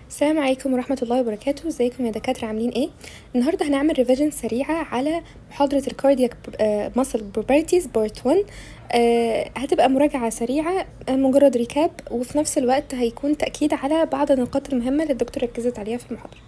السلام عليكم ورحمة الله وبركاته ازيكم يا دكاترة عاملين ايه النهاردة هنعمل ريفيجن سريعة على محاضرة الكاردياك ماسل بروبرتيز بارت 1 آه، هتبقى مراجعة سريعة آه، مجرد ريكاب وفي نفس الوقت هيكون تأكيد على بعض النقاط المهمة اللي الدكتور ركزت عليها في المحاضرة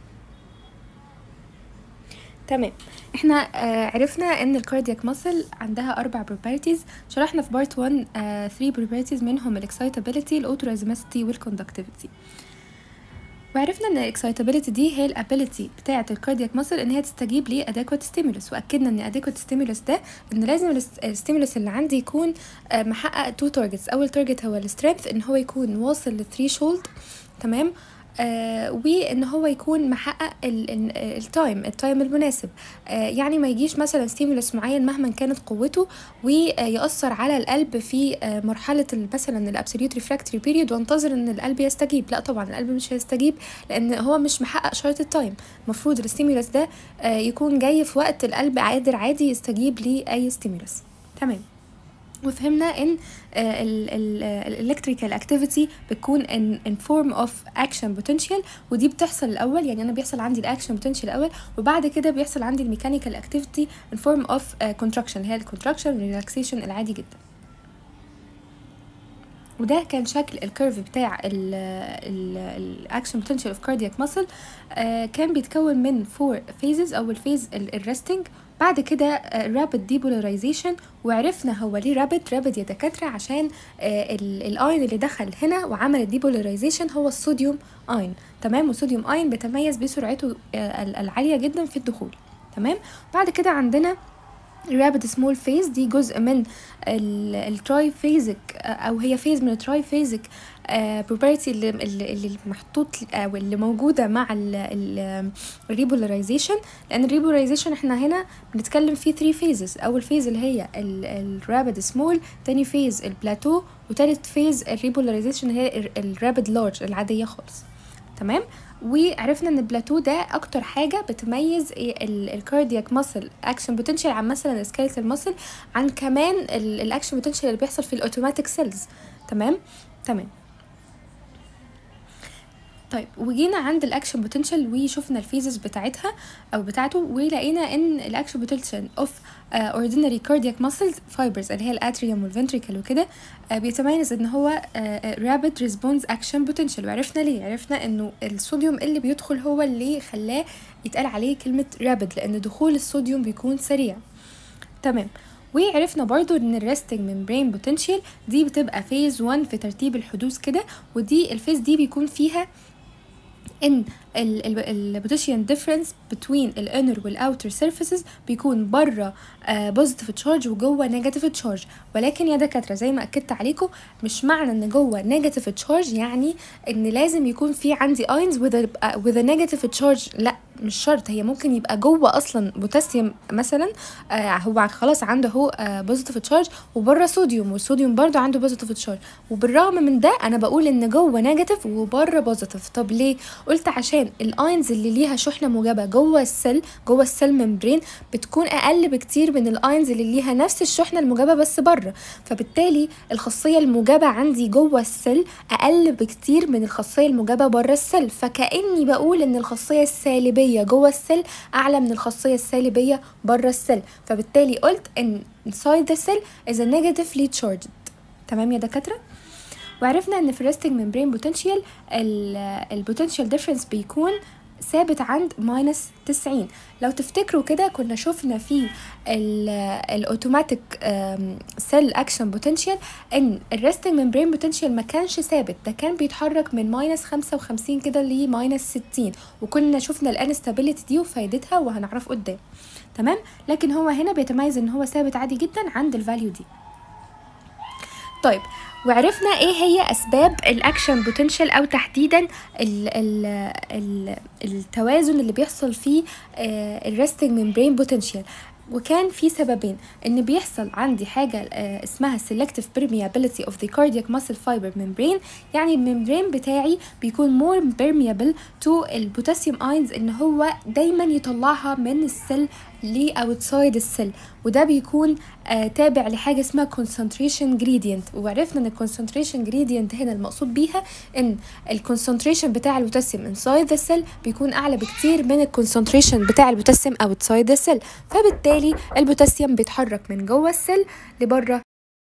تمام احنا آه عرفنا ان الكاردياك ماسل عندها اربع بروبرتيز شرحنا في بارت 1 آه 3 بروبرتيز منهم الاكسايتابيليتي الاوتوريزمستي والكوندكتيفيتي وعرفنا ان الاكسايتابيليتي دي هي الابيليتي بتاعه الكاردياك ماسل ان هي تستجيب لاديكوات ستيمولس واكدنا ان اديكوات ستيمولس ده ان لازم الستيمولس اللي عندي يكون آه محقق تو تارجتس اول تارجت هو السترينث ان هو يكون واصل للثريشولد تمام آه وان هو يكون محقق التايم التايم المناسب آه يعني ما يجيش مثلا ستيمولس معين مهما كانت قوته ويأثر على القلب في آه مرحلة مثلا الابسوليوت ريفراكتوري بيريود وانتظر ان القلب يستجيب لا طبعا القلب مش هيستجيب لان هو مش محقق شرط التايم المفروض الستيمولس ده آه يكون جاي في وقت القلب قادر عادي يستجيب لاي ستيمولس تمام وفهمنا ان الالكتريكال اكتيفيتي بتكون ان ان فورم اوف اكشن بوتنشال ودي بتحصل الاول يعني انا بيحصل عندي الاكشن بوتنشال الاول وبعد كده بيحصل عندي الميكانيكال اكتيفيتي ان فورم اوف كونتراكشن هي الكونتراكشن ريلاكسيشن العادي جدا وده كان شكل الكيرف بتاع الاكشن بوتنشال اوف كاردياك ماسل كان بيتكون من فور فيزز اول فيز الريستنج بعد كده رابid ديبولاريزيشن وعرفنا هو ليه رابد رابد يا دكاتره عشان الاين اللي دخل هنا وعمل الديبولاريزيشن هو الصوديوم اين تمام والصوديوم اين بيتميز بسرعته العاليه جدا في الدخول تمام بعد كده عندنا رابد سمول فيز دي جزء من التراي فيزك او هي فيز من التراي فيزك بروبرتي اللي, اللي محطوط او اللي موجوده مع الريبولاريزيشن لان الريبولاريزيشن احنا هنا بنتكلم فيه 3 فيزز اول فيز اللي هي الرابد سمول تاني فيز البلاتو وتالت فيز الريبولاريزيشن هي الرابد لارج العاديه خالص تمام وعرفنا ان البلاتو ده اكتر حاجه بتميز الكاردياك ماسل اكشن بوتنشال عن مثلا السكيلتال ماسل عن كمان الاكشن بوتنشال اللي بيحصل في الاوتوماتيك سيلز تمام تمام طيب وجينا عند الاكشن بوتنشال وشفنا الفيزز بتاعتها او بتاعته ولقينا ان الاكشن بوتنشال اوف اوردينري كاردياك ماسلز فايبرز اللي هي الاتريوم والفنتريكل وكده uh, بيتميز ان هو رابid ريسبونس اكشن بوتنشال وعرفنا ليه عرفنا انه الصوديوم اللي بيدخل هو اللي خلاه يتقال عليه كلمه رابد لان دخول الصوديوم بيكون سريع تمام وعرفنا برضو ان الريستنج ممبرين بوتنشال دي بتبقى فيز 1 في ترتيب الحدوث كده ودي الفيز دي بيكون فيها ان البوتنشال ديفرنس بين الانر والاوتر سيرفيسز بيكون بره بوزيتيف تشارج وجوه نيجاتيف تشارج ولكن يا دكاتره زي ما اكدت عليكم مش معنى ان جوه نيجاتيف تشارج يعني ان لازم يكون في عندي اينز وذ وذ نيجاتيف تشارج لا مش شرط هي ممكن يبقى جوه اصلا بوتاسيوم مثلا آه هو خلاص عنده هو آه بوزيتيف تشارج وبره صوديوم والصوديوم برضو عنده بوزيتيف تشارج وبالرغم من ده انا بقول ان جوه نيجاتيف وبره بوزيتيف طب ليه قلت عشان الاينز اللي ليها شحنه موجبه جوه السيل جوه السيل ممبرين بتكون اقل بكتير من الاينز اللي ليها نفس الشحنه الموجبه بس بره فبالتالي الخاصيه الموجبه عندي جوه السيل اقل بكتير من الخاصيه الموجبه بره السيل فكاني بقول ان الخاصيه السالبيه جوه السيل اعلى من الخاصيه السالبيه بره السيل فبالتالي قلت ان inside the cell is a negatively charged تمام يا دكاتره وعرفنا ان في الريستنج ممبرين بوتنشال البوتنشال ديفرنس بيكون ثابت عند ماينس 90 لو تفتكروا كده كنا شفنا في الاوتوماتيك سيل اكشن بوتنشال ان الريستنج ممبرين بوتنشال ما كانش ثابت ده كان بيتحرك من ماينس 55 كده لماينس 60 وكنا شفنا الانستابيليتي دي وفايدتها وهنعرف قدام تمام لكن هو هنا بيتميز ان هو ثابت عادي جدا عند الفاليو دي طيب وعرفنا ايه هي اسباب الاكشن بوتنشال او تحديدا ال ال ال التوازن اللي بيحصل فيه الريستنج ممبرين بوتنشال وكان في سببين ان بيحصل عندي حاجه اسمها selective permeability of the cardiac muscle fiber membrane يعني الممبرين بتاعي بيكون more permeable to البوتاسيوم اينز ان هو دايما يطلعها من السيل ل outside السيل وده بيكون آه تابع لحاجه اسمها concentration gradient وعرفنا ان concentration gradient هنا المقصود بيها ان الكونسنتريشن بتاع البوتاسيوم inside the cell بيكون اعلى بكتير من الكونسنتريشن بتاع البوتاسيوم outside the cell فبالتالي البوتاسيوم بيتحرك من جوه السيل لبره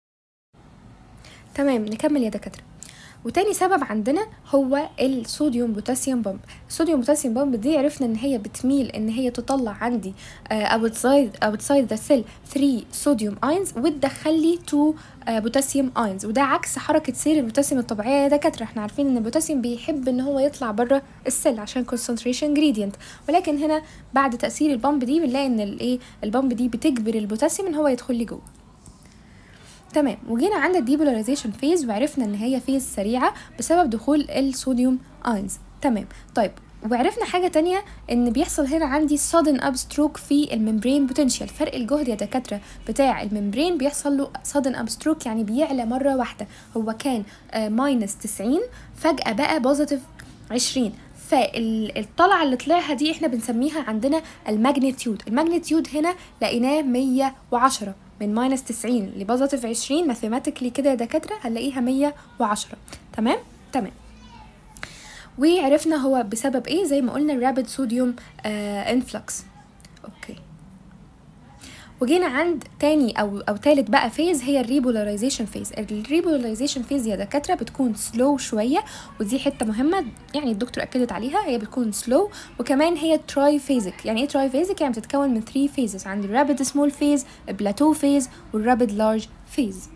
تمام نكمل يا دكاتره وتاني سبب عندنا هو الصوديوم بوتاسيوم بامب الصوديوم بوتاسيوم بامب دي عرفنا ان هي بتميل ان هي تطلع عندي اوتسايد اوتسايد ذا سيل 3 صوديوم اينز وتدخل لي 2 بوتاسيوم اينز وده عكس حركه سير البوتاسيوم الطبيعيه يا دكاتره احنا عارفين ان البوتاسيوم بيحب ان هو يطلع بره السيل عشان concentration gradient ولكن هنا بعد تاثير البامب دي بنلاقي ان الايه البامب دي بتجبر البوتاسيوم ان هو يدخل لي جوه تمام وجينا عند الديبولاريزيشن فيز وعرفنا ان هي فيز سريعه بسبب دخول الصوديوم اينز تمام طيب وعرفنا حاجة تانية ان بيحصل هنا عندي sudden upstroke في الممبرين بوتنشال فرق الجهد يا دكاترة بتاع الممبرين بيحصل له sudden upstroke يعني بيعلى مرة واحدة هو كان ماينس uh, 90 فجأة بقى بوزيتيف 20 فالطلعة اللي طلعها دي احنا بنسميها عندنا الماجنتيود الماجنتيود هنا لقيناه 110 من ماينس 90 لبوزيتيف 20 ماثيماتيكلي كده يا دكاتره هنلاقيها 110 تمام تمام وعرفنا هو بسبب ايه زي ما قلنا الرابid صوديوم انفلكس اوكي وجينا عند تاني او او تالت بقى فيز هي الريبولاريزيشن فيز الريبولاريزيشن فيز يا دكاتره بتكون سلو شويه ودي حته مهمه يعني الدكتور اكدت عليها هي بتكون سلو وكمان هي تراي فيزك يعني ايه تراي فيزك يعني بتتكون من 3 فيزز عندي الرابid سمول فيز البلاتو فيز والرابid لارج فيز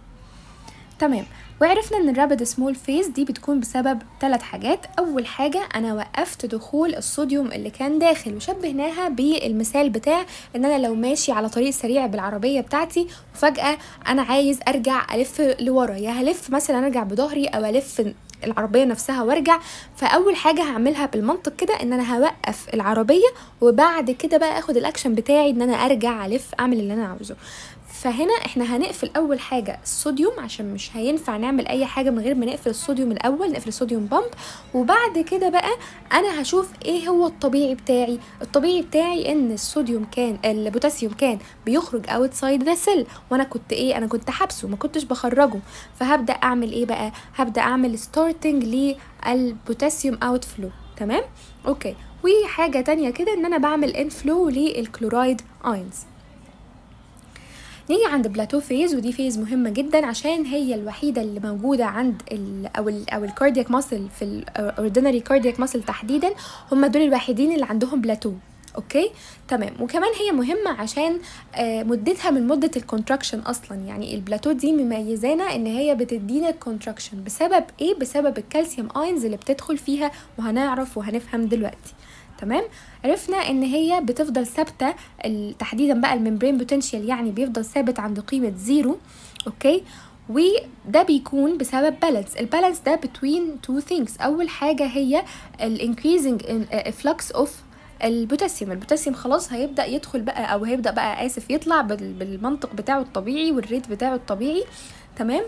تمام وعرفنا ان الرابد سمول فيز دي بتكون بسبب ثلاث حاجات اول حاجه انا وقفت دخول الصوديوم اللي كان داخل وشبهناها بالمثال بتاع ان انا لو ماشي على طريق سريع بالعربيه بتاعتي وفجاه انا عايز ارجع الف لورا يا هلف مثلا ارجع بظهري او الف العربيه نفسها وارجع فاول حاجه هعملها بالمنطق كده ان انا هوقف العربيه وبعد كده بقى اخد الاكشن بتاعي ان انا ارجع الف اعمل اللي انا عاوزه فهنا احنا هنقفل اول حاجه الصوديوم عشان مش هينفع نعمل اي حاجه من غير ما نقفل الصوديوم الاول نقفل الصوديوم بامب وبعد كده بقى انا هشوف ايه هو الطبيعي بتاعي الطبيعي بتاعي ان الصوديوم كان البوتاسيوم كان بيخرج اوتسايد ذا سيل وانا كنت ايه انا كنت حابسه ما كنتش بخرجه فهبدا اعمل ايه بقى هبدا اعمل ستارتنج للبوتاسيوم اوت فلو تمام اوكي وحاجه تانية كده ان انا بعمل انفلو للكلورايد اينز نيجي عند بلاتو فيز ودي فيز مهمه جدا عشان هي الوحيده اللي موجوده عند ال او ال او الكاردياك ماسل في الاوردينري كاردياك ماسل تحديدا هم دول الوحيدين اللي عندهم بلاتو اوكي تمام وكمان هي مهمه عشان آه مدتها من مده الكونتراكشن اصلا يعني البلاتو دي مميزانا ان هي بتدينا الكونتراكشن بسبب ايه بسبب الكالسيوم اينز اللي بتدخل فيها وهنعرف وهنفهم دلوقتي تمام عرفنا ان هي بتفضل ثابته تحديدا بقى الممبرين بوتنشال يعني بيفضل ثابت عند قيمه زيرو اوكي وده بيكون بسبب بالانس البالانس ده between two things اول حاجه هي الانكريزنج flux اوف البوتاسيوم البوتاسيوم خلاص هيبدا يدخل بقى او هيبدا بقى اسف يطلع بالمنطق بتاعه الطبيعي والريت بتاعه الطبيعي تمام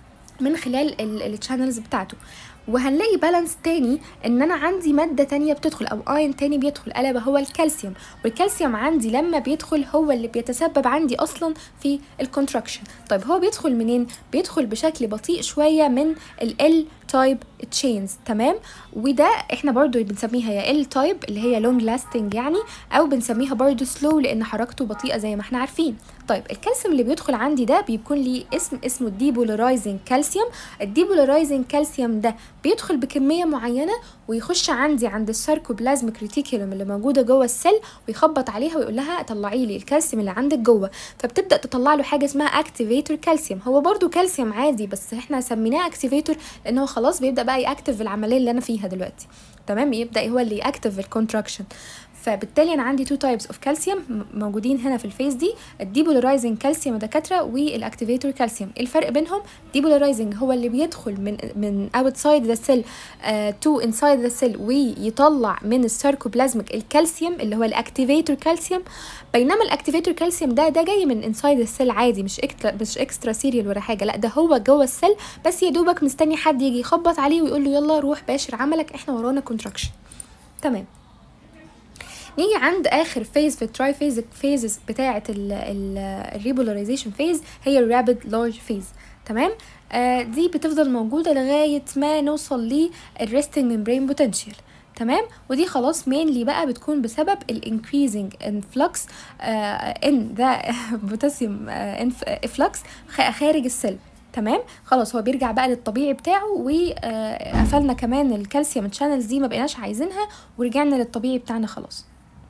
من خلال الشانلز بتاعته وهنلاقي بالانس تاني ان انا عندي مادة تانية بتدخل او اين تاني بيدخل الا وهو الكالسيوم والكالسيوم عندي لما بيدخل هو اللي بيتسبب عندي اصلا في الكونتراكشن طيب هو بيدخل منين بيدخل بشكل بطيء شوية من ال تايب تشينز تمام وده احنا برضو بنسميها يا ال تايب اللي هي لونج لاستنج يعني او بنسميها برضو سلو لان حركته بطيئه زي ما احنا عارفين طيب الكالسيوم اللي بيدخل عندي ده بيكون ليه اسم اسمه الديبولرايزنج كالسيوم الديبولرايزنج كالسيوم ده بيدخل بكميه معينه ويخش عندي عند الساركوبلازميك ريتيكولوم اللي موجوده جوه السيل ويخبط عليها ويقول لها طلعي لي الكالسيوم اللي عندك جوه فبتبدا تطلع له حاجه اسمها اكتيفيتور كالسيوم هو برضو كالسيوم عادي بس احنا سميناه اكتيفيتور لان هو خلاص بيبدا بقى ياكتف العمليه اللي انا فيها دلوقتي تمام يبدا هو اللي ياكتف الكونتراكشن فبالتالي انا عندي تو تايبس اوف كالسيوم موجودين هنا في الفيز دي الديبولرايزنج كالسيوم دكاتره والاكتيفيتور كالسيوم الفرق بينهم ديبولرايزنج هو اللي بيدخل من من اوتسايد ذا سيل تو انسايد ذا سيل ويطلع من الساركوبلازميك الكالسيوم اللي هو الاكتيفيتور كالسيوم بينما الاكتيفيتور كالسيوم ده ده جاي من انسايد السيل عادي مش اكترا مش اكسترا سيريال ولا حاجه لا ده هو جوه السيل بس يا دوبك مستني حد يجي يخبط عليه ويقول له يلا روح باشر عملك احنا ورانا كونتراكشن تمام نيجي عند اخر فيز في التراي فيز فيزز بتاعه الريبولاريزيشن فيز هي الرابid لارج فيز تمام آه دي بتفضل موجوده لغايه ما نوصل للريستنج ممبرين بوتنشال تمام ودي خلاص مينلي بقى بتكون بسبب الانكريزنج انفلكس ان ذا بوتاسيوم انفلكس خارج السيل تمام خلاص هو بيرجع بقى للطبيعي بتاعه وقفلنا كمان الكالسيوم تشانلز دي ما بقيناش عايزينها ورجعنا للطبيعي بتاعنا خلاص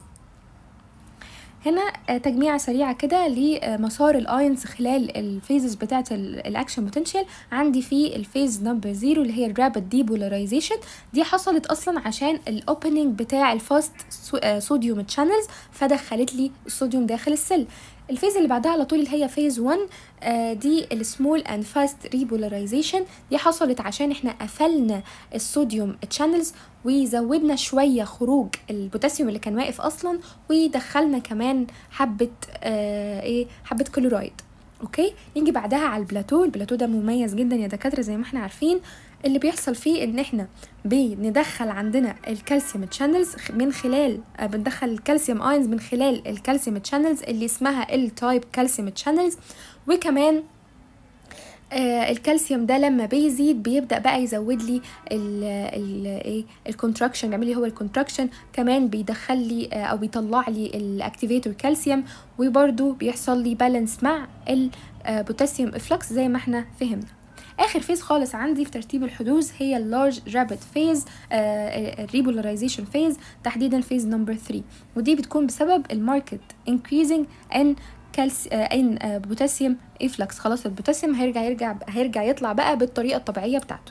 هنا تجميعة سريعة كده لمسار الاينز خلال الفيزز بتاعة الاكشن بوتنشال عندي في الفيز نمبر زيرو اللي هي الرابid ديبولاريزيشن دي حصلت اصلا عشان الاوبننج بتاع الفاست صوديوم تشانلز فدخلت لي الصوديوم داخل السيل الفيز اللي بعدها على طول اللي هي فيز 1 آه دي السمول اند فاست ريبولاريزيشن دي حصلت عشان احنا قفلنا الصوديوم تشانلز وزودنا شويه خروج البوتاسيوم اللي كان واقف اصلا ودخلنا كمان حبه آه ايه حبه كلورايد اوكي نيجي بعدها على البلاتو البلاتو ده مميز جدا يا دكاتره زي ما احنا عارفين اللي بيحصل فيه ان احنا بندخل عندنا الكالسيوم تشانلز من خلال بندخل الكالسيوم اينز من خلال الكالسيوم تشانلز اللي اسمها ال تايب كالسيوم تشانلز وكمان آه الكالسيوم ده لما بيزيد بيبدا بقى يزود لي ال ال ايه الكونتراكشن بيعمل لي هو الكونتراكشن كمان بيدخل لي آه او بيطلع لي الاكتيفيتور كالسيوم وبرده بيحصل لي بالانس مع البوتاسيوم افلكس زي ما احنا فهمنا اخر فيز خالص عندي في ترتيب الحدوث هي اللارج رابid فيز الريبولاريزيشن فيز تحديدا فيز نمبر 3 ودي بتكون بسبب الماركت increasing ان كالس ان بوتاسيوم افلكس خلاص البوتاسيوم هيرجع يرجع هيرجع يطلع بقى بالطريقه الطبيعيه بتاعته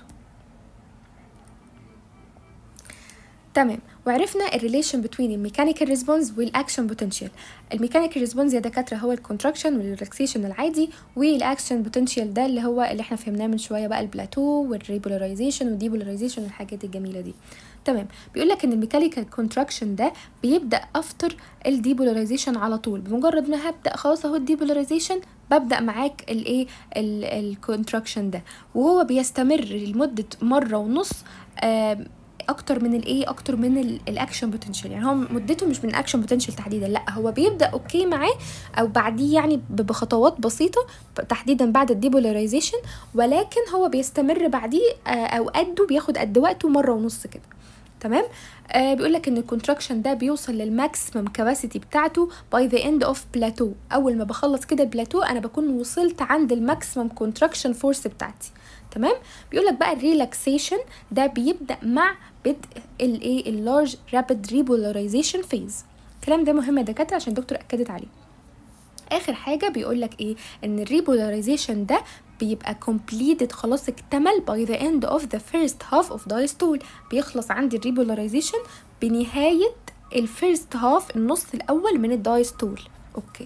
تمام وعرفنا الريليشن بين الميكانيكال ريسبونس والاكشن بوتنشال الميكانيكال ريسبونس يا دكاتره هو الكونتراكشن والريلاكسيشن العادي والاكشن بوتنشال ده اللي هو اللي احنا فهمناه من شويه بقى البلاتو والريبولاريزيشن والديبولاريزيشن والحاجات الجميله دي تمام بيقول لك ان الميكانيكال كونتراكشن ده بيبدا افتر الديبولاريزيشن على طول بمجرد ما هبدا خلاص اهو الديبولاريزيشن ببدا معاك الايه الكونتراكشن ده وهو بيستمر لمده مره ونص آه اكتر من الايه اكتر من الاكشن بوتنشال يعني هو مدته مش من الاكشن بوتنشال تحديدا لا هو بيبدا اوكي معاه او بعديه يعني بخطوات بسيطه تحديدا بعد الديبولاريزيشن ولكن هو بيستمر بعديه او قده بياخد قد وقته مره ونص كده تمام آه بيقول لك ان الكونتراكشن ده بيوصل للماكسيمم كاباسيتي بتاعته باي ذا اند اوف بلاتو اول ما بخلص كده البلاتو انا بكون وصلت عند الماكسيمم كونتراكشن فورس بتاعتي تمام بيقول لك بقى الريلاكسيشن ده بيبدا مع بدء الايه اللارج رابيد ريبولاريزيشن فيز الكلام ده مهم يا دكاتره عشان الدكتور اكدت عليه اخر حاجه بيقول لك ايه ان الريبولاريزيشن ده بيبقى completed خلاص اكتمل by the end of the first half of diastole بيخلص عندي الريبولاريزيشن بنهايه الفيرست هاف النص الاول من الدايستول اوكي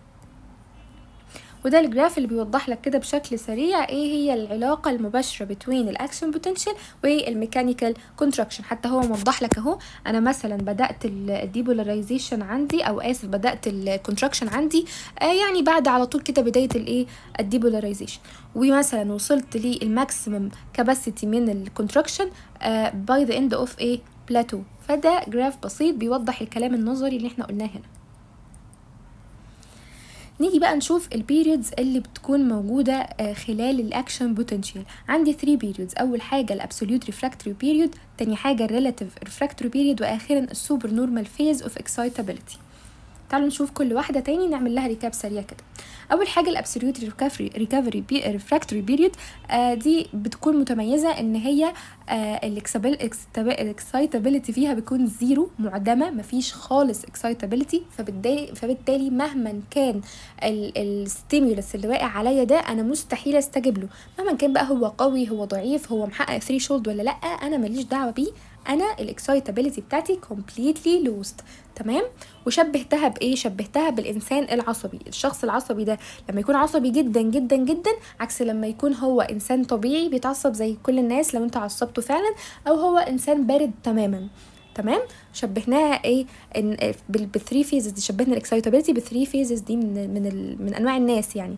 وده الجراف اللي بيوضح لك كده بشكل سريع ايه هي العلاقة المباشرة بين الاكشن بوتنشال والميكانيكال كونتراكشن حتى هو موضح لك اهو انا مثلا بدأت الديبولاريزيشن عندي او اسف بدأت الكونتراكشن عندي آه يعني بعد على طول كده بداية الايه الديبولاريزيشن ومثلا وصلت للماكسيمم كاباسيتي من الكونتراكشن باي ذا اند اوف ايه بلاتو فده جراف بسيط بيوضح الكلام النظري اللي احنا قلناه هنا نيجي بقى نشوف البيريودز اللي بتكون موجودة خلال الاكشن بوتنشال عندي 3 بيريودز اول حاجة الابسوليوت ريفراكتوري بيريود تاني حاجة الريلاتيف ريفراكتوري بيريود واخيرا السوبر نورمال فيز اوف اكسايتابيلتي تعالوا نشوف كل واحدة تاني نعمل لها ريكاب سريع كده اول حاجه الابسوليوت ريكفري ريكفري ريفراكتوري بيريود دي بتكون متميزه ان هي الاكسايتابيلتي فيها بيكون زيرو معدمه مفيش خالص اكسايتابيلتي فبالتالي فبالتالي مهما كان الستيمولس اللي واقع عليا ده انا مستحيل استجيب له مهما كان بقى هو قوي هو ضعيف هو محقق ثري شولد ولا لا انا ماليش دعوه بيه انا الاكسايتابيلتي بتاعتي كومبليتلي لوست تمام وشبهتها بايه شبهتها بالانسان العصبي الشخص العصبي ده لما يكون عصبي جدا جدا جدا عكس لما يكون هو انسان طبيعي بيتعصب زي كل الناس لو انت عصبته فعلا او هو انسان بارد تماما تمام شبهناها ايه ان بالثري فيزز دي شبهنا الاكسايتابيلتي بالثري فيزز دي من من ال من انواع الناس يعني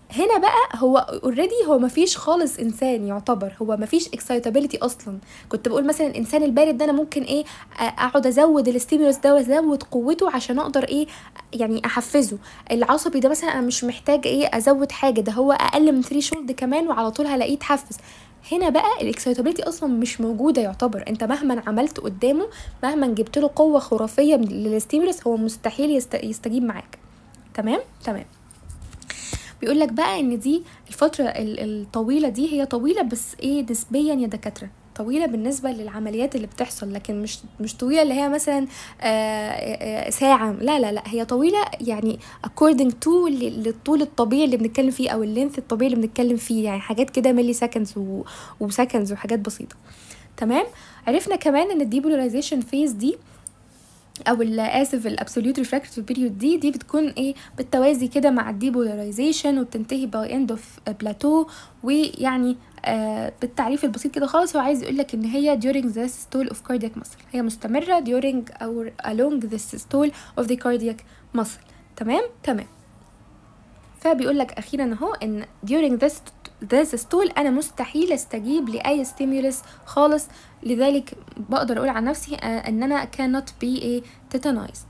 هنا بقى هو اوريدي هو مفيش خالص انسان يعتبر هو مفيش اكسايتابيلتي اصلا كنت بقول مثلا الانسان البارد ده انا ممكن ايه اقعد ازود الاستيمولس ده وازود قوته عشان اقدر ايه يعني احفزه العصبي ده مثلا انا مش محتاج ايه ازود حاجه ده هو اقل من 3 شولد كمان وعلى طول هلاقيه اتحفز هنا بقى الاكسايتابيلتي اصلا مش موجوده يعتبر انت مهما عملت قدامه مهما جبت له قوه خرافيه للستيمولس هو مستحيل يستجيب معاك تمام تمام بيقول لك بقى ان دي الفتره الطويله دي هي طويله بس ايه نسبيا يا دكاتره طويله بالنسبه للعمليات اللي بتحصل لكن مش مش طويله اللي هي مثلا ساعه لا لا لا هي طويله يعني according to للطول الطبيعي اللي بنتكلم فيه او اللينث الطبيعي اللي بنتكلم فيه يعني حاجات كده ملي سكندز وسكندز وحاجات بسيطه تمام عرفنا كمان ان الديبولاريزيشن فيز دي او اسف الابسوليوت ريفراكتيف بيريود دي دي بتكون ايه بالتوازي كده مع الديبولاريزيشن وبتنتهي باي اند اوف بلاتو ويعني آه بالتعريف البسيط كده خالص هو عايز يقول لك ان هي during the systole of cardiac muscle هي مستمره during or along the systole of the cardiac muscle تمام تمام فبيقول لك اخيرا اهو ان during this this systole انا مستحيل استجيب لاي ستيمولس خالص لذلك بقدر اقول عن نفسي ان انا cannot be a tetanized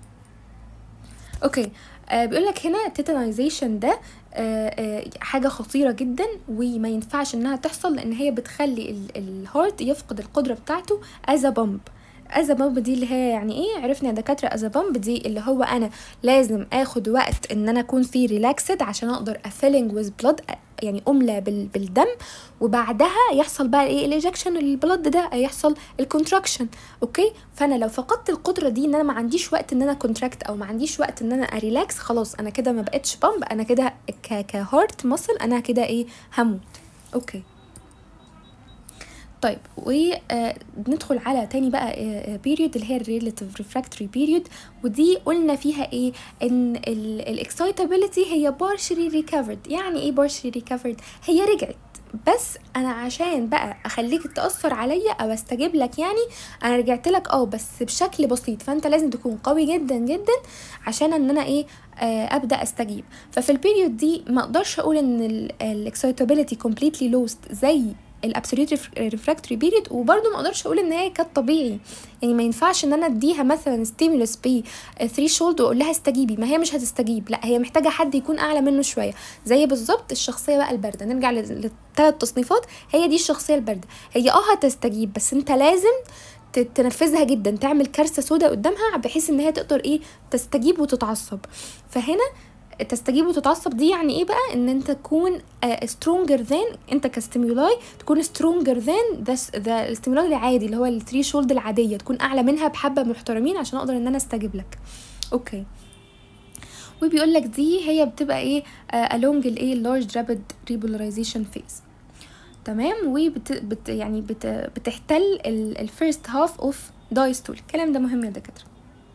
اوكي آه بيقول لك هنا تيتانايزيشن ده آه آه حاجه خطيره جدا وما ينفعش انها تحصل لان هي بتخلي الهارت يفقد القدره بتاعته از بامب از بامب دي اللي هي يعني ايه عرفنا يا دكاتره از بامب دي اللي هو انا لازم اخد وقت ان انا اكون فيه ريلاكسد عشان اقدر افيلنج ويز بلاد يعني املى بالدم وبعدها يحصل بقى ايه الايجكشن البلد ده يحصل الكونتراكشن اوكي فانا لو فقدت القدره دي ان انا ما عنديش وقت ان انا كونتراكت او ما عنديش وقت ان انا اريلاكس خلاص انا كده ما بقتش بامب انا كده كهارت ماسل انا كده ايه هموت اوكي طيب وندخل على تاني بقى بيريود اللي هي الريلاتيف ريفراكتوري بيريود ودي قلنا فيها ايه ان الاكسايتابيلتي هي بارشلي ريكفرد يعني ايه بارشلي ريكفرد هي رجعت بس انا عشان بقى اخليك تاثر عليا او استجيب لك يعني انا رجعت لك اه بس بشكل بسيط فانت لازم تكون قوي جدا جدا عشان ان انا ايه آه ابدا استجيب ففي البيريود دي ما اقدرش اقول ان الاكسايتابيلتي كومبليتلي لوست زي الابسوليوت ريفراكتوري بيريد وبرده ما اقدرش اقول ان هي كانت طبيعي يعني ما ينفعش ان انا اديها مثلا ستيمولس بي 3 شولد واقول لها استجيبي ما هي مش هتستجيب لا هي محتاجه حد يكون اعلى منه شويه زي بالظبط الشخصيه بقى البارده نرجع للثلاث تصنيفات هي دي الشخصيه البارده هي اه هتستجيب بس انت لازم تنفذها جدا تعمل كارثه سوداء قدامها بحيث ان هي تقدر ايه تستجيب وتتعصب فهنا تستجيب وتتعصب دي يعني ايه بقى ان انت تكون سترونجر ذان انت كستيمولاي تكون سترونجر ذان ذا الستيمولاي العادي اللي هو الثري شولد العاديه تكون اعلى منها بحبه محترمين عشان اقدر ان انا استجيب لك اوكي وبيقول لك دي هي بتبقى ايه along الايه اللارج رابيد ريبولاريزيشن فيز تمام وبت بت يعني بت بتحتل الفيرست هاف اوف دايستول الكلام ده مهم يا دكاتره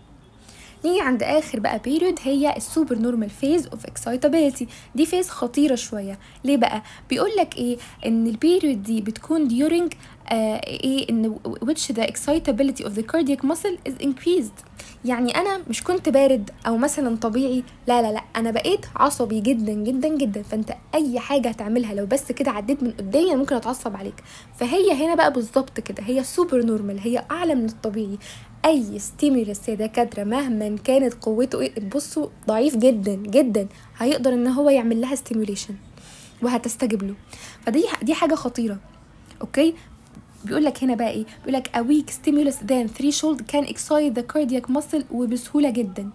نيجي عند اخر بقى بيريود هي السوبر نورمال فيز اوف اكسايتابيلتي دي فيز خطيره شويه ليه بقى بيقول لك ايه ان البيريود دي بتكون during آه ايه ان which the excitability of the cardiac muscle is increased يعني انا مش كنت بارد او مثلا طبيعي لا لا لا انا بقيت عصبي جدا جدا جدا فانت اي حاجه هتعملها لو بس كده عديت من قدامي ممكن اتعصب عليك فهي هنا بقى بالظبط كده هي سوبر نورمال هي اعلى من الطبيعي اي ستيمولس يا دكاتره مهما كانت قوته ايه بصوا ضعيف جدا جدا هيقدر ان هو يعمل لها ستيموليشن وهتستجيب له فدي دي حاجه خطيره اوكي بيقول لك هنا بقى ايه بيقول لك a weak stimulus then threshold can excite the cardiac muscle وبسهوله جدا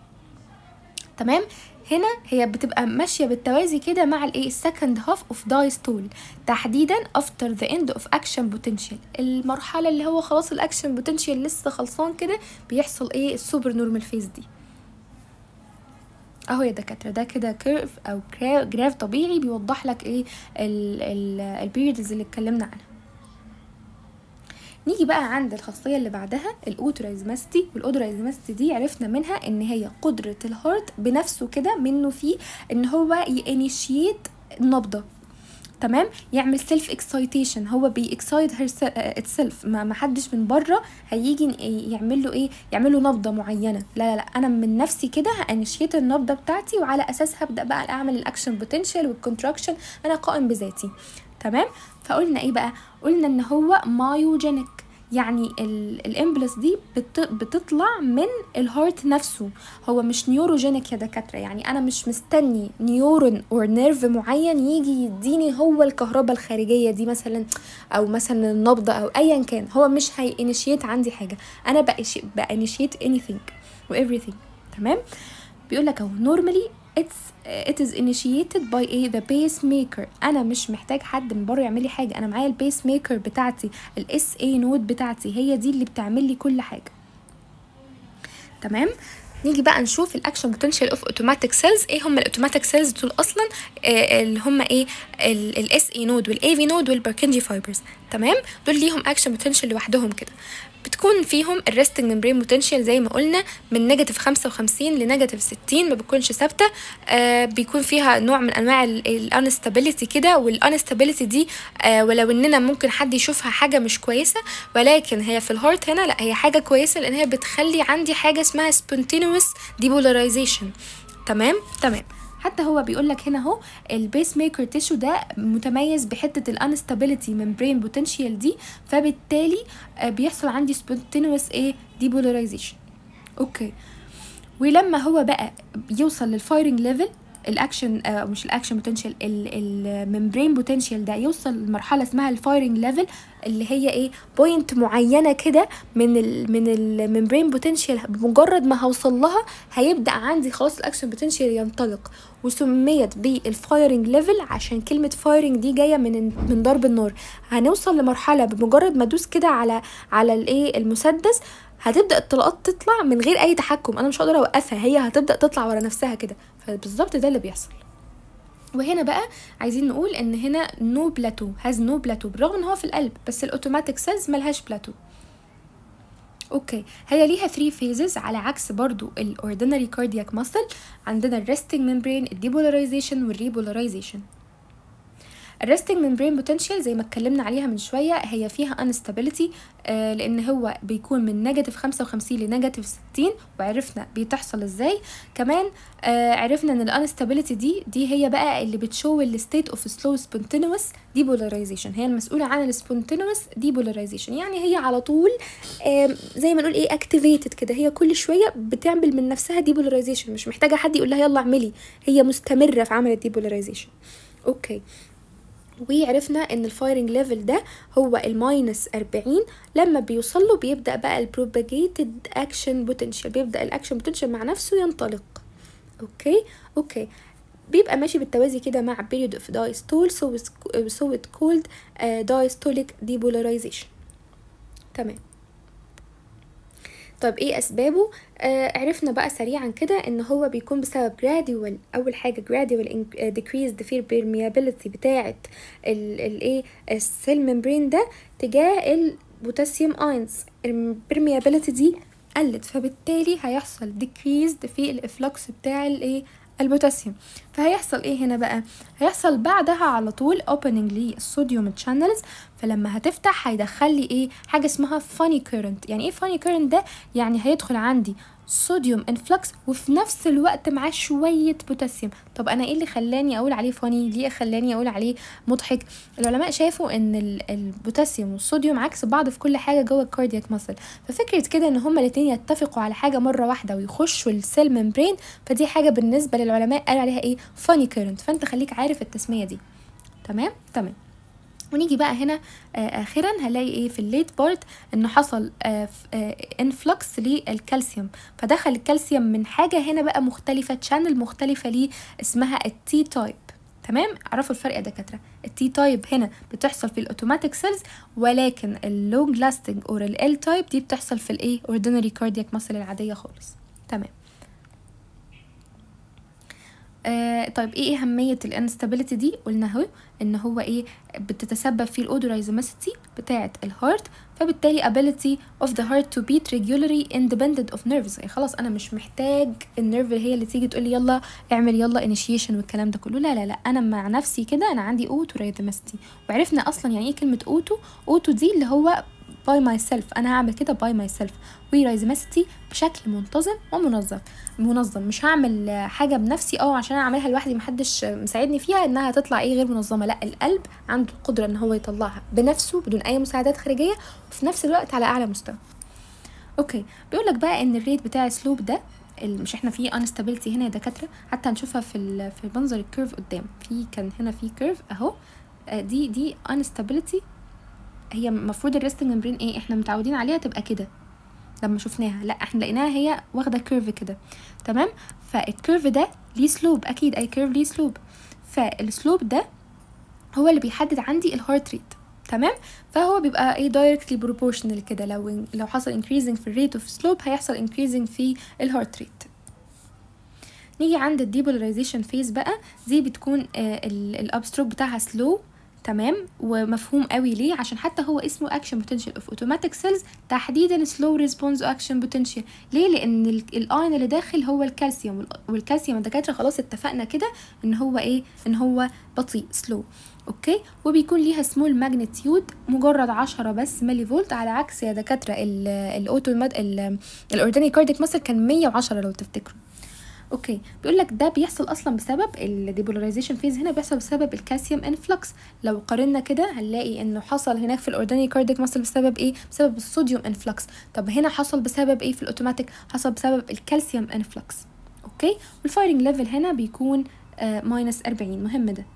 تمام هنا هي بتبقى ماشيه بالتوازي كده مع الايه السكند هاف اوف دايستول تحديدا افتر ذا اند اوف اكشن بوتنشال المرحله اللي هو خلاص الاكشن بوتنشال لسه خلصان كده بيحصل ايه السوبر نورمال فيز دي اهو يا دكاتره ده كده كيرف او جراف طبيعي بيوضح لك ايه البيريدز اللي اتكلمنا عنها نيجي بقى عند الخاصيه اللي بعدها الاوتورايزماستي والاوتورايزماستي دي عرفنا منها ان هي قدره الهارت بنفسه كده منه فيه ان هو يانيشيت النبضه تمام يعمل سيلف اكسايتيشن هو بي اكسايت اتسيلف ما ما حدش من بره هيجي يعمل له ايه يعمل له نبضه معينه لا لا لا انا من نفسي كده هانيشيت النبضه بتاعتي وعلى اساسها ابدا بقى اعمل الاكشن بوتنشال والكونتراكشن انا قائم بذاتي تمام فقلنا ايه بقى قلنا ان هو مايوجينيك يعني الامبلس دي بت بتطلع من الهارت نفسه هو مش نيوروجينيك يا دكاتره يعني انا مش مستني نيورون او نيرف معين يجي يديني هو الكهرباء الخارجيه دي مثلا او مثلا النبضه او ايا كان هو مش هينيشيت عندي حاجه انا بانيشيت anything و everything تمام بيقول لك اهو normally it's it is initiated by a the pacemaker انا مش محتاج حد من بره يعمل لي حاجه انا معايا البيس ميكر بتاعتي الاس اي نود بتاعتي هي دي اللي بتعمل لي كل حاجه تمام نيجي بقى نشوف الاكشن بوتنشال اوف اوتوماتيك سيلز ايه هم الاوتوماتيك سيلز دول اصلا آه اللي هم ايه الاس اي نود والاي في نود والبركنجي فايبرز تمام دول ليهم اكشن بوتنشال لوحدهم كده بتكون فيهم الريستنج ممبرين بوتنشال زي ما قلنا من نيجاتيف خمسة وخمسين لنيجاتيف ستين ما بتكونش ثابتة آه بيكون فيها نوع من انواع الانستابيليتي كده والانستابيليتي دي آه ولو اننا ممكن حد يشوفها حاجة مش كويسة ولكن هي في الهارت هنا لا هي حاجة كويسة لان هي بتخلي عندي حاجة اسمها spontaneous depolarization تمام تمام حتى هو بيقول لك هنا اهو البيس ميكر تيشو ده متميز بحته الانستابيليتي ممبرين بوتنشال دي فبالتالي بيحصل عندي سبونتينوس ايه ديبولاريزيشن اوكي ولما هو بقى يوصل للفايرنج ليفل الاكشن آه مش الاكشن بوتنشال الممبرين بوتنشال ده يوصل لمرحله اسمها الفايرنج ليفل اللي هي ايه بوينت معينه كده من ال من الممبرين بوتنشال بمجرد ما هوصل لها هيبدا عندي خلاص الاكشن بوتنشال ينطلق وسميت بالفايرنج ليفل عشان كلمه فايرنج دي جايه من من ضرب النار هنوصل لمرحله بمجرد ما ادوس كده على على الايه المسدس هتبدا الطلقات تطلع من غير اي تحكم انا مش هقدر اوقفها هي هتبدا تطلع ورا نفسها كده فبالظبط ده اللي بيحصل وهنا بقى عايزين نقول ان هنا نو بلاتو هاز نو بلاتو بالرغم ان هو في القلب بس الاوتوماتيك سيلز ملهاش بلاتو اوكي هي ليها 3 فيزز على عكس برضو الاوردينري كاردياك ماسل عندنا الريستنج ممبرين الديبولاريزيشن والريبولاريزيشن الريستنج ممبرين بوتنشال زي ما اتكلمنا عليها من شويه هي فيها انستابيليتي آه لان هو بيكون من نيجاتيف 55 لنيجاتيف 60 وعرفنا بتحصل ازاي كمان آه عرفنا ان الانستابيليتي دي دي هي بقى اللي بتشو الستيت اوف سلو سبونتينوس ديبولاريزيشن هي المسؤوله عن السبونتينوس ديبولاريزيشن يعني هي على طول آه زي ما نقول ايه اكتيفيتد كده هي كل شويه بتعمل من نفسها ديبولاريزيشن مش محتاجه حد يقول لها يلا اعملي هي مستمره في عمل الديبولاريزيشن اوكي وعرفنا ان الفايرنج ليفل ده هو الماينس 40 لما بيوصل له بيبدا بقى البروباجيتد اكشن بوتنشال بيبدا الاكشن بوتنشال مع نفسه ينطلق اوكي اوكي بيبقى ماشي بالتوازي كده مع period of diastole so it's, so it called uh, diastolic depolarization تمام طيب ايه اسبابه آه عرفنا بقى سريعا كده ان هو بيكون بسبب gradual اول حاجه gradual decreased fear permeability بتاعه الايه السيل ممبرين ده تجاه البوتاسيوم اينز البرميابيليتي دي قلت فبالتالي هيحصل decreased في الافلوكس بتاع الايه البوتاسيوم فهيحصل ايه هنا بقى هيحصل بعدها على طول opening للصوديوم channels فلما هتفتح هيدخل لي ايه حاجه اسمها funny current يعني ايه funny current ده يعني هيدخل عندي صوديوم انفلكس وفي نفس الوقت معاه شويه بوتاسيوم طب انا ايه اللي خلاني اقول عليه فاني ليه خلاني اقول عليه مضحك العلماء شافوا ان البوتاسيوم والصوديوم عكس بعض في كل حاجه جوه الكاردياك ماسل ففكره كده ان هما الاثنين يتفقوا على حاجه مره واحده ويخشوا السيل ممبرين فدي حاجه بالنسبه للعلماء قال عليها ايه فاني كيرنت فانت خليك عارف التسميه دي تمام تمام ونيجي بقى هنا آه اخيرا هنلاقي ايه في الليت بارت ان حصل آه آه انفلكس للكالسيوم فدخل الكالسيوم من حاجه هنا بقى مختلفه تشانل مختلفه ليه اسمها التي تايب تمام عرفوا الفرق يا دكاتره التي تايب هنا بتحصل في الاوتوماتيك سيلز ولكن اللونج لاستنج اور ال تايب دي بتحصل في الايه اوردينري كاردياك ماسل العاديه خالص تمام آه طيب ايه اهميه الانستابيليتي دي قلنا اهو ان هو ايه بتتسبب في الاودورايزوماسيتي بتاعه الهارت فبالتالي ability of the heart to beat regularly independent of nerves يعني خلاص انا مش محتاج النيرف هي اللي تيجي تقول لي يلا اعمل يلا initiation والكلام ده كله لا لا لا انا مع نفسي كده انا عندي اوتورايزوماسيتي وعرفنا اصلا يعني ايه كلمه اوتو اوتو دي اللي هو باي ماي سيلف انا هعمل كده باي ماي سيلف ورايزماسيتي بشكل منتظم ومنظم منظم مش هعمل حاجه بنفسي اه عشان انا اعملها لوحدي محدش مساعدني فيها انها تطلع ايه غير منظمه لا القلب عنده القدره ان هو يطلعها بنفسه بدون اي مساعدات خارجيه وفي نفس الوقت على اعلى مستوى اوكي بيقول لك بقى ان الريت بتاع السلوب ده مش احنا في انستابيلتي هنا يا دكاتره حتى هنشوفها في في منظر الكيرف قدام في كان هنا في كيرف اهو دي دي انستابيلتي هي المفروض الريستنج ممبرين ايه احنا متعودين عليها تبقى كده لما شفناها لا احنا لقيناها هي واخده كيرف كده تمام فالكيرف ده ليه سلوب اكيد اي كيرف ليه سلوب فالسلوب ده هو اللي بيحدد عندي الهارت ريت تمام فهو بيبقى ايه دايركتلي بروبورشنال كده لو لو حصل increasing في الريت اوف سلوب هيحصل increasing في الهارت ريت نيجي عند الديبولاريزيشن فيز بقى دي بتكون آه الابستروك بتاعها سلو تمام ومفهوم قوي ليه عشان حتى هو اسمه اكشن بوتنشال اوف اوتوماتيك سيلز تحديدا سلو ريسبونس اكشن بوتنشال ليه لان الاين اللي داخل هو الكالسيوم والكالسيوم الدكاتره خلاص اتفقنا كده ان هو ايه ان هو بطيء سلو اوكي وبيكون ليها سمول ماجنتيود مجرد عشرة بس ملي فولت على عكس يا دكاتره الاوتو الاوردينري كارديك ماسل كان مية وعشرة لو تفتكروا اوكي بيقول لك ده بيحصل اصلا بسبب الديبولاريزيشن فيز هنا بيحصل بسبب الكالسيوم انفلكس لو قارنا كده هنلاقي انه حصل هناك في الاوردينري كارديك ماسل بسبب ايه بسبب الصوديوم انفلكس طب هنا حصل بسبب ايه في الاوتوماتيك حصل بسبب الكالسيوم انفلكس اوكي والفايرنج ليفل هنا بيكون ماينس آه 40 مهم ده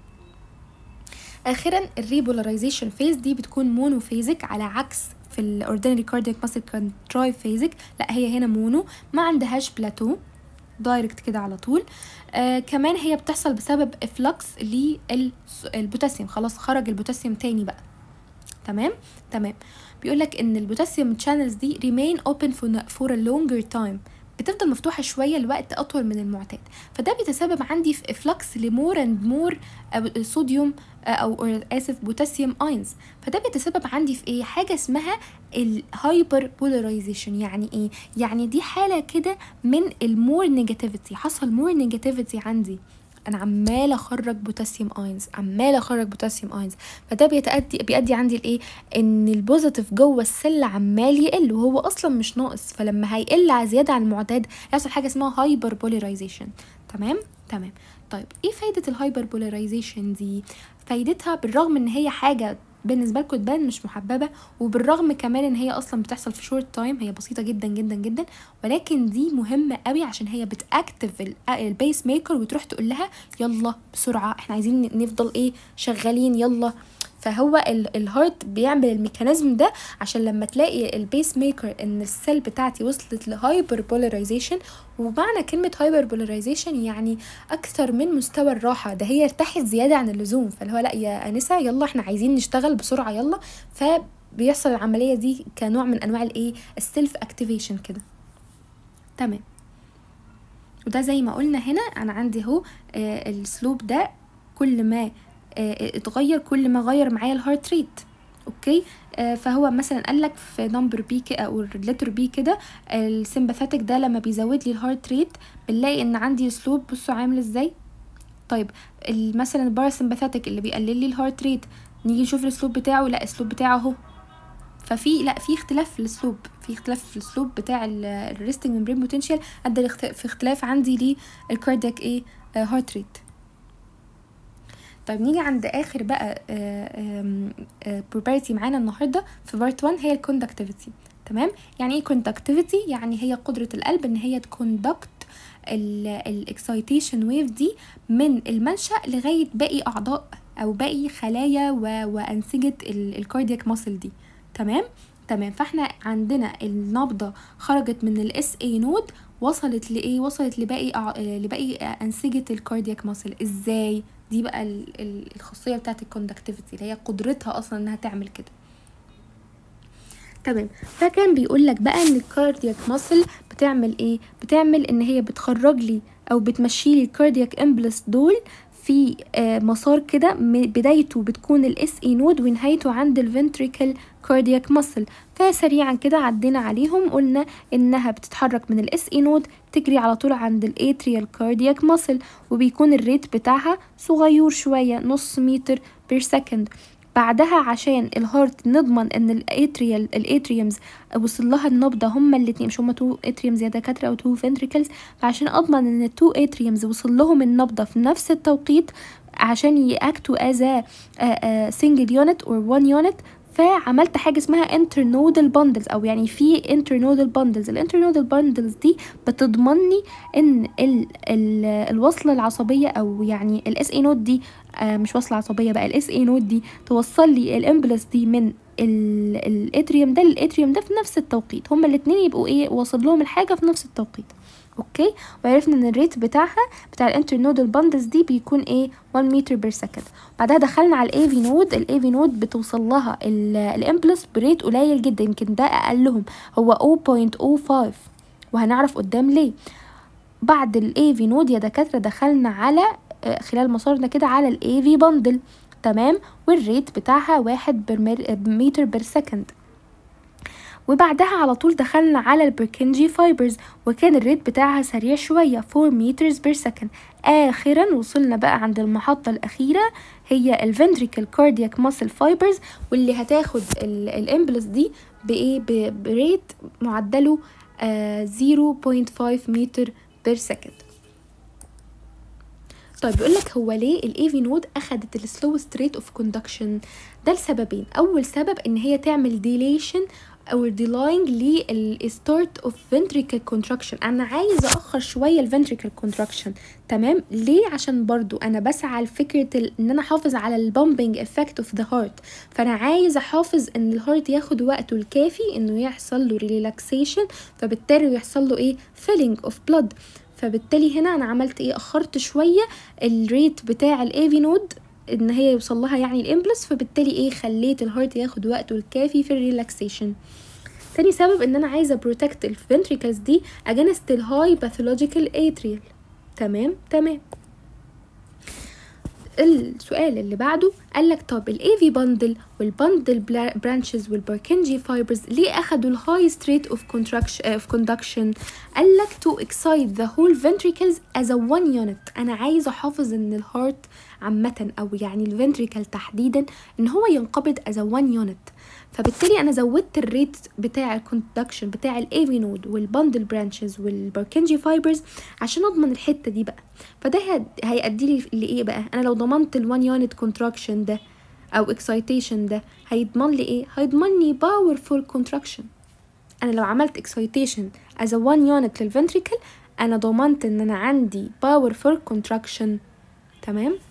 اخيرا الريبولاريزيشن فيز دي بتكون مونوفيزك على عكس في الاوردينري كارديك ماسل كان تراي فيزك لا هي هنا مونو ما عندهاش بلاتو دايركت كده على طول آه كمان هي بتحصل بسبب افلكس للبوتاسيوم خلاص خرج البوتاسيوم تاني بقى تمام تمام بيقول لك ان البوتاسيوم تشانلز دي remain open for a longer time بتفضل مفتوحة شوية لوقت أطول من المعتاد فده بيتسبب عندي في افلكس لمور اند مور صوديوم أو آسف بوتاسيوم اينز فده بيتسبب عندي في ايه حاجة اسمها الهايبر بولاريزيشن يعني ايه يعني دي حالة كده من المور نيجاتيفيتي حصل مور نيجاتيفيتي عندي انا عماله اخرج بوتاسيوم اينز عماله اخرج بوتاسيوم اينز فده بيتأدي بيؤدي عندي لايه ان البوزيتيف جوه السل عمال يقل وهو اصلا مش ناقص فلما هيقل زياده عن المعتاد يحصل حاجه اسمها هايبر بولاريزيشن تمام تمام طيب ايه فايده الهايبر بولاريزيشن دي فايدتها بالرغم ان هي حاجه بالنسبه لكم تبان مش محببه وبالرغم كمان ان هي اصلا بتحصل في شورت تايم هي بسيطه جدا جدا جدا ولكن دي مهمه قوي عشان هي بتاكتف البيس ميكر وتروح تقول لها يلا بسرعه احنا عايزين نفضل ايه شغالين يلا فهو الهارت بيعمل الميكانيزم ده عشان لما تلاقي البيس ميكر ان السيل بتاعتي وصلت لهايبر بولاريزيشن ومعنى كلمة هايبر بولاريزيشن يعني أكثر من مستوى الراحة ده هي ارتاحت زيادة عن اللزوم فاللي هو لا يا أنسة يلا احنا عايزين نشتغل بسرعة يلا فبيحصل العملية دي كنوع من أنواع الإيه السيلف أكتيفيشن كده تمام وده زي ما قلنا هنا أنا عندي اهو آه السلوب ده كل ما آه اتغير كل ما غير معايا الهارت ريت اوكي آه فهو مثلا قال لك في نمبر بي او اللتر بي كده السمباثيك ده لما بيزود لي الهارت ريت بنلاقي ان عندي اسلوب بصوا عامل ازاي طيب مثلا الباراسمباثيك اللي بيقلل لي الهارت ريت نيجي نشوف الاسلوب بتاعه لا الاسلوب بتاعه اهو ففي لا في اختلاف في الاسلوب في اختلاف في الاسلوب بتاع الريستنج ممبرين بوتنشال ادى في اختلاف عندي للكاردياك ايه هارت ريت طيب نيجي عند اخر بقى بروبرتي معانا النهارده في بارت 1 هي الكوندكتيفيتي تمام يعني ايه كوندكتيفيتي يعني هي قدره القلب ان هي تكوندكت الاكسايتيشن ويف دي من المنشا لغايه باقي اعضاء او باقي خلايا وانسجه الكاردياك ماسل دي تمام تمام فاحنا عندنا النبضه خرجت من الاس اي نود وصلت لايه وصلت لباقي أع... لباقي انسجه الكاردياك ماسل ازاي دي بقى الخاصيه بتاعت الكوندكتيفيتي اللي هي قدرتها اصلا انها تعمل كده تمام فكان بيقول لك بقى ان الكاردياك ماسل بتعمل ايه بتعمل ان هي بتخرج لي او بتمشيلي الكاردياك امبلس دول في آه، مسار كده م- بدايته بتكون الاس اي نود ونهايته عند الفنتريكل كاردياك ماسل فسريعا كده عدينا عليهم قلنا انها بتتحرك من الاس اي نود تجري على طول عند الاتريال كاردياك ماسل وبيكون الريت بتاعها صغير شويه نص متر بير سكند بعدها عشان الهارت نضمن ان الاتريال الاتريومز وصل لها النبضه هما الاتنين مش هما تو اتريومز يا دكاتره او تو فنتريكلز فعشان اضمن ان التو اتريومز وصل لهم النبضه في نفس التوقيت عشان ياكتوا از سنجل يونت اور وان يونت فعملت حاجه اسمها internodal bundles او يعني في internodal bundles الانترنودال bundles دي بتضمن لي ان ال ال الوصله العصبيه او يعني الاس اي نود دي آه مش وصله عصبيه بقى الاس اي نود دي توصل لي الامبلس دي من الاتريوم ده للاتريوم ده في نفس التوقيت هما الاتنين يبقوا ايه واصل لهم الحاجه في نفس التوقيت اوكي وعرفنا ان الريت بتاعها بتاع الانترنودال باندلز دي بيكون ايه 1 متر بير سكند بعدها دخلنا على الاي في نود الاي في نود بتوصل لها الامبلس بريت قليل جدا يمكن ده اقلهم هو 0.05 وهنعرف قدام ليه بعد الاي في نود يا دكاتره دخلنا على آه، خلال مسارنا كده على الاي في باندل تمام والريت بتاعها واحد متر بير سكند وبعدها على طول دخلنا على البركنجي فايبرز وكان الريت بتاعها سريع شوية 4 مترز بير سكند آخرا وصلنا بقى عند المحطة الأخيرة هي الفنتريكل كاردياك ماسل فايبرز واللي هتاخد الامبلس دي بإيه ب- بريت معدله آه 0.5 متر بير سكند طيب بيقول لك هو ليه الاي في نود اخدت السلوست ريت اوف كوندكشن ده لسببين اول سبب ان هي تعمل ديليشن او ديلاينج للستارت اوف ventricle contraction انا عايزه اخر شويه الفنتريكل contraction تمام ليه عشان برضو انا بسعى لفكره ال- ان انا احافظ على البامبنج افكت اوف ذا هارت فانا عايزه احافظ ان الهارت ياخد وقته الكافي انه يحصل له ريلاكسيشن فبالتالي يحصل له ايه فيلينج اوف بلاد فبالتالي هنا انا عملت ايه اخرت شويه الريت بتاع الايفي نود ان هي يوصل لها يعني الامبلس فبالتالي ايه خليت الهارت ياخد وقته الكافي في الريلاكسيشن تاني سبب ان انا عايزه بروتكت الفنتريكلز دي against الهاي باثولوجيكال اتريال تمام تمام السؤال اللي بعده قال لك طب الاي في باندل والباندل برانشز والبركنجي فايبرز ليه اخدوا الهايست ريت اوف اوف كوندكشن قال لك to excite the whole ventricles as a one unit انا عايزه احافظ ان الهارت عامه او يعني الفنتريكل تحديدا ان هو ينقبض as a one unit فبالتالي انا زودت الريت بتاع الكوندكشن بتاع الايفي نود والباندل برانشز والبركنجي فايبرز عشان اضمن الحته دي بقى فده هي- هيأدي لي لايه بقى انا لو ضمنت الوان يونت كونتراكشن ده او اكسايتيشن ده هيضمن لي ايه هيضمن لي باورفول كونتراكشن انا لو عملت اكسايتيشن از وان يونت للفنتريكل انا ضمنت ان انا عندي باورفول كونتراكشن تمام